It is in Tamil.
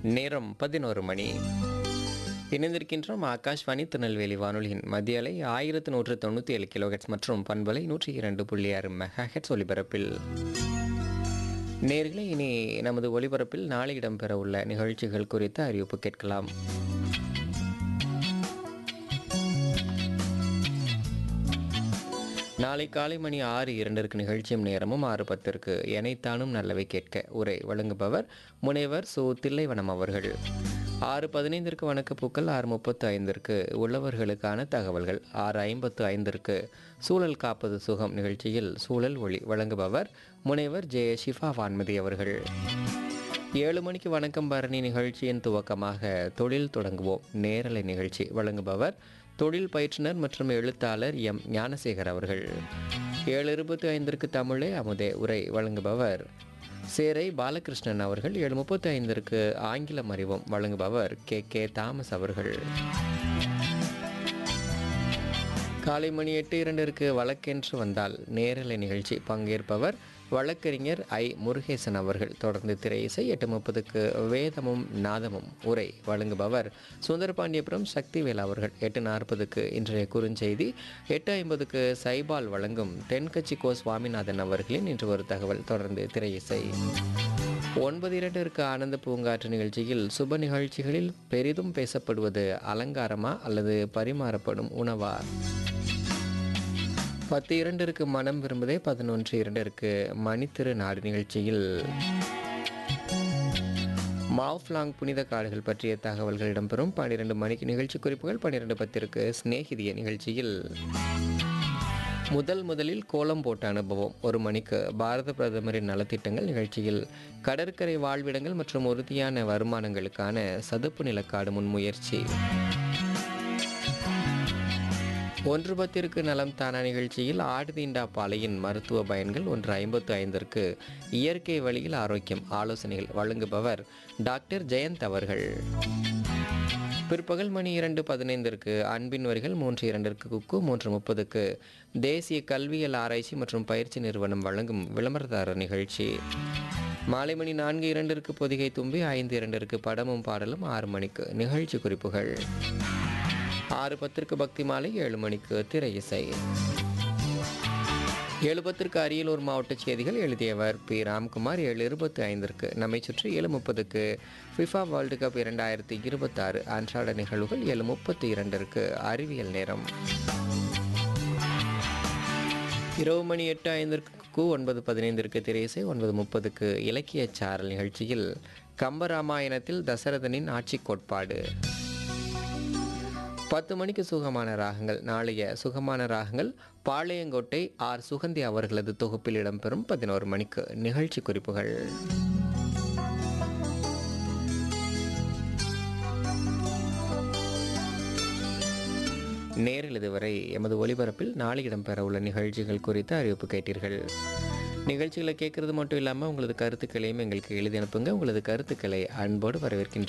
நேரம் பதினோரு மணி இணைந்திருக்கின்றோம் ஆகாஷ்வாணி திருநெல்வேலி வானொலியின் மத்திய அலை ஆயிரத்து நூற்று தொண்ணூற்றி ஏழு கிலோஹெட்ஸ் மற்றும் பண்பலை நூற்றி இரண்டு புள்ளி ஆறு மெகாஹெட்ஸ் ஒலிபரப்பில் நேர்களை இனி நமது ஒலிபரப்பில் நாளை இடம்பெற உள்ள நிகழ்ச்சிகள் குறித்த அறிவிப்பு கேட்கலாம் நாளை காலை மணி ஆறு இரண்டிற்கு நிகழ்ச்சியும் நேரமும் ஆறு பத்திற்கு எனைத்தானும் நல்லவை கேட்க உரை வழங்குபவர் முனைவர் சு தில்லைவனம் அவர்கள் ஆறு பதினைந்திற்கு வணக்கப்பூக்கள் ஆறு முப்பத்து ஐந்திற்கு உள்ளவர்களுக்கான தகவல்கள் ஆறு ஐம்பத்து ஐந்திற்கு சூழல் காப்பது சுகம் நிகழ்ச்சியில் சூழல் ஒளி வழங்குபவர் முனைவர் ஜே ஷிஃபா வான்மதி அவர்கள் ஏழு மணிக்கு வணக்கம் பரணி நிகழ்ச்சியின் துவக்கமாக தொழில் தொடங்குவோம் நேரலை நிகழ்ச்சி வழங்குபவர் தொழில் பயிற்றுனர் மற்றும் எழுத்தாளர் எம் ஞானசேகர் அவர்கள் ஏழு இருபத்தி ஐந்திற்கு தமிழே அமுதே உரை வழங்குபவர் சேரை பாலகிருஷ்ணன் அவர்கள் ஏழு முப்பத்தி ஐந்திற்கு ஆங்கிலம் அறிவோம் வழங்குபவர் கே கே தாமஸ் அவர்கள் காலை மணி எட்டு இரண்டிற்கு வழக்கென்று வந்தால் நேரலை நிகழ்ச்சி பங்கேற்பவர் வழக்கறிஞர் ஐ முருகேசன் அவர்கள் தொடர்ந்து திரை இசை எட்டு முப்பதுக்கு வேதமும் நாதமும் உரை வழங்குபவர் சுந்தரபாண்டியபுரம் சக்திவேல் அவர்கள் எட்டு நாற்பதுக்கு இன்றைய குறுஞ்செய்தி எட்டு ஐம்பதுக்கு சைபால் வழங்கும் தென்கட்சி கோ சுவாமிநாதன் அவர்களின் இன்று ஒரு தகவல் தொடர்ந்து திரை இசை ஒன்பது இரண்டிற்கு ஆனந்த பூங்காற்று நிகழ்ச்சியில் சுப நிகழ்ச்சிகளில் பெரிதும் பேசப்படுவது அலங்காரமா அல்லது பரிமாறப்படும் உணவா பத்து இரண்டிற்கு மனம் விரும்புதே பதினொன்று இரண்டிற்கு மணித்திரு நாடு நிகழ்ச்சியில் மாவ்லாங் புனித காடுகள் பற்றிய தகவல்கள் இடம்பெறும் பன்னிரெண்டு மணிக்கு நிகழ்ச்சி குறிப்புகள் பன்னிரெண்டு பத்திற்கு சிநேகிதிய நிகழ்ச்சியில் முதல் முதலில் கோலம் போட்ட அனுபவம் ஒரு மணிக்கு பாரத பிரதமரின் நலத்திட்டங்கள் நிகழ்ச்சியில் கடற்கரை வாழ்விடங்கள் மற்றும் உறுதியான வருமானங்களுக்கான சதுப்பு நிலக்காடு முன்முயற்சி ஒன்று பத்திற்கு நலம் தானா நிகழ்ச்சியில் ஆடுதீண்டா பாலையின் மருத்துவ பயன்கள் ஒன்று ஐம்பத்து ஐந்திற்கு இயற்கை வழியில் ஆரோக்கியம் ஆலோசனைகள் வழங்குபவர் டாக்டர் ஜெயந்த் அவர்கள் பிற்பகல் மணி இரண்டு பதினைந்திற்கு அன்பின் வரிகள் மூன்று இரண்டிற்கு குக்கு மூன்று முப்பதுக்கு தேசிய கல்வியல் ஆராய்ச்சி மற்றும் பயிற்சி நிறுவனம் வழங்கும் விளம்பரதாரர் நிகழ்ச்சி மாலை மணி நான்கு இரண்டிற்கு பொதிகை தும்பி ஐந்து இரண்டிற்கு படமும் பாடலும் ஆறு மணிக்கு நிகழ்ச்சி குறிப்புகள் ஆறு பத்திற்கு பக்தி மாலை ஏழு மணிக்கு திரை இசை ஏழு பத்திற்கு அரியலூர் மாவட்ட செய்திகள் எழுதியவர் பி ராம்குமார் ஏழு இருபத்தி ஐந்திற்கு நம்மை சுற்றி ஏழு முப்பதுக்கு ஃபிஃபா வேர்ல்டு கப் இரண்டாயிரத்தி இருபத்தாறு அன்றாட நிகழ்வுகள் ஏழு முப்பத்தி இரண்டிற்கு அறிவியல் நேரம் இரவு மணி எட்டு ஐந்திற்கு கு ஒன்பது பதினைந்திற்கு திரைசை ஒன்பது முப்பதுக்கு இலக்கிய சாரல் நிகழ்ச்சியில் கம்பராமாயணத்தில் தசரதனின் ஆட்சி கோட்பாடு பத்து மணிக்கு சுகமான ராகங்கள் நாளைய சுகமான ராகங்கள் பாளையங்கோட்டை ஆர் சுகந்தி அவர்களது தொகுப்பில் இடம்பெறும் பதினோரு மணிக்கு நிகழ்ச்சி குறிப்புகள் நேரில் இதுவரை எமது ஒலிபரப்பில் நாளை இடம்பெற உள்ள நிகழ்ச்சிகள் குறித்து அறிவிப்பு கேட்டீர்கள் நிகழ்ச்சிகளை கேட்கறது மட்டும் இல்லாமல் உங்களது கருத்துக்களையும் எங்களுக்கு எழுதி அனுப்புங்க உங்களது கருத்துக்களை அன்போடு வரவேற்கின்றோம்